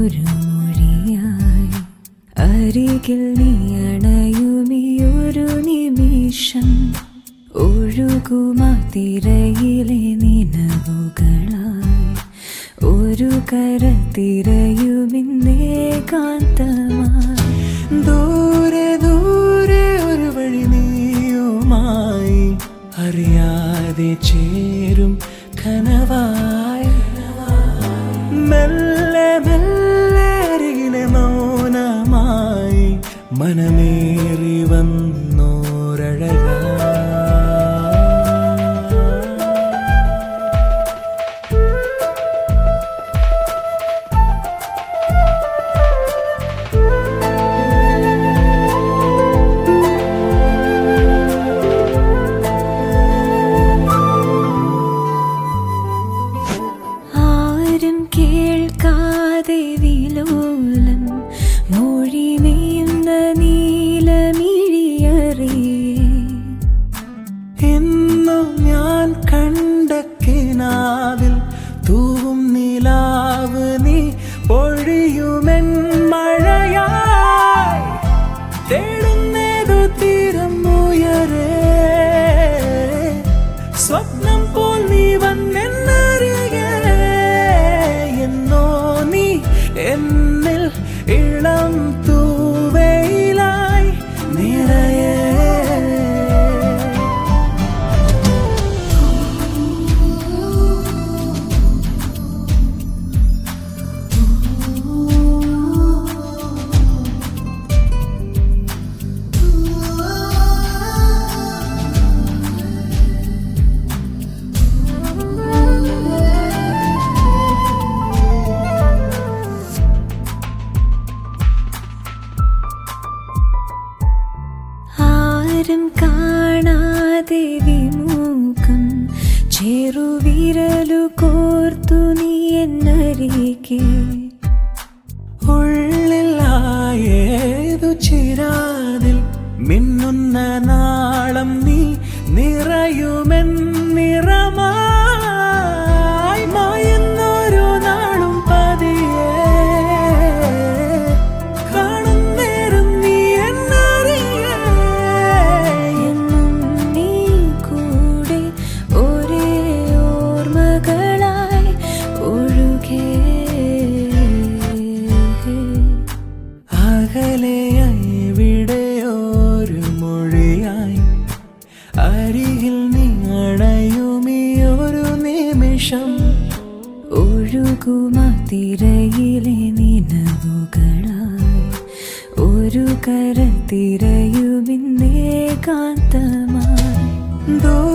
ഒരു മൊഴിയായി അരികിൽ നീ അണയുമീ ഒരു നിമിഷം ഒഴുകുമാ തിരയിലെ നിലവുകളായി ഒരു കര തിരയുമിന്നേകാന്തമായി ദൂരെ ദൂരെ ഒരു വഴി നീയുമായി അറിയാതെ ചേരും കനവായി മെല്ലെ മെല്ലെ അരികിലെ മൗനമായി മനമേറി വന്നോരഴക ആരും കേൾക്കാതെ വിലോലം മൊഴി നെയ്യുന്ന നീലമിഴിയറിയേ ഇന്നും ഞാൻ കണ്ട കിനാവിൽ തൂവും നിലാവ് നീ പൊഴിയുമെൻ മഴയായി തേടുന്നേതു തീരം ഉയരേ സ്വപ്നം പോൽ നീ വന്നെന്നറിയേ എന്നോ നീ എന്നിൽ ഇളം തൂവയിലായി നിറയേ ആരും കാണാതെ വിമുഖം ചെറുവിരലു കോർത്തു നീ എന്നരികെ ഉള്ളിലായേതു ചിരാതിൽ മിന്നുന്ന നാളം നീ നിറയുമെൻ നിറമായി മായുന്നൊരു നാളും പതിയെ കാണുന്നേരം നീ എന്നറിയേ എന്നും നീ കൂടെ ഒരേ ഓർമ്മകളായി ഒഴുകേ അകലെയായി വിടെയൊരു മൊഴിയായി അരികിൽ നീ അണയുമീ ഒരു നിമിഷം ഒഴുകുമാ തിരയിലെ നിലവുകളായി ഒരു കര തിരയുമിന്നേകാന്തമായി ദൂരെ